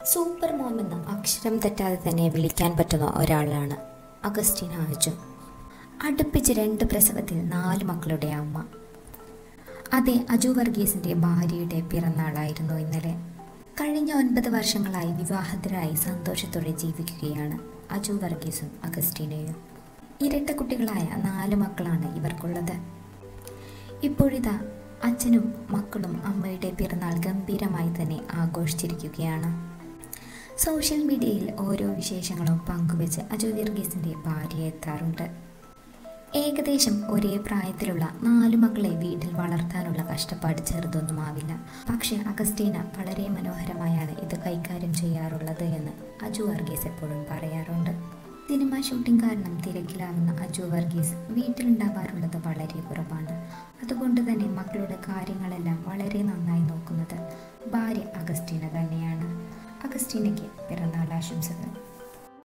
super mom എന്ന അക്ഷരം തെറ്റാതെ തന്നെ വിളിക്കാൻ പറ്റുന്ന ഒരാളാണ് അഗസ്റ്റീന അജു അടുപ്പിച്ച് രണ്ട് പ്രസവത്തിൽ നാല് മക്കളുടെ അമ്മ അതെ അജു വർഗീസിന്റെ ഭാര്യയുടെ പിറന്നാളായിരുന്നു ഇന്നലെ കഴിഞ്ഞ ഒൻപത് വർഷങ്ങളായി വിവാഹിതരായി സന്തോഷത്തോടെ ജീവിക്കുകയാണ് അജു വർഗീസും അഗസ്റ്റീനയും ഇരട്ട കുട്ടികളായ നാല് മക്കളാണ് ഇവർക്കുള്ളത് ഇപ്പോഴിതാ അച്ഛനും മക്കളും അമ്മയുടെ പിറന്നാൾ ഗംഭീരമായി തന്നെ ആഘോഷിച്ചിരിക്കുകയാണ് സോഷ്യൽ മീഡിയയിൽ ഓരോ വിശേഷങ്ങളും പങ്കുവെച്ച് അജു വർഗീസിന്റെ ഭാര്യ എത്താറുണ്ട് ഏകദേശം ഒരേ പ്രായത്തിലുള്ള നാലു മക്കളെ വീട്ടിൽ വളർത്താനുള്ള കഷ്ടപ്പാട് ചെറുതൊന്നുമാവില്ല പക്ഷേ അഗസ്റ്റീന വളരെ മനോഹരമായാണ് ഇത് കൈകാര്യം ചെയ്യാറുള്ളത് എന്ന് അജു വർഗീസ് എപ്പോഴും പറയാറുണ്ട് സിനിമ ഷൂട്ടിംഗ് കാരണം തിരക്കിലാവുന്ന അജു വർഗീസ് വീട്ടിലുണ്ടാവാറുള്ളത് വളരെ കുറവാണ് അതുകൊണ്ട് തന്നെ മക്കളുടെ കാര്യങ്ങളെല്ലാം വളരെ നന്നായി നോക്കുന്നത് ഭാര്യ അഗസ്റ്റീന തന്നെയാണ് അഗസ്റ്റീനയ്ക്ക് പിറന്നാൾ ആശംസകൾ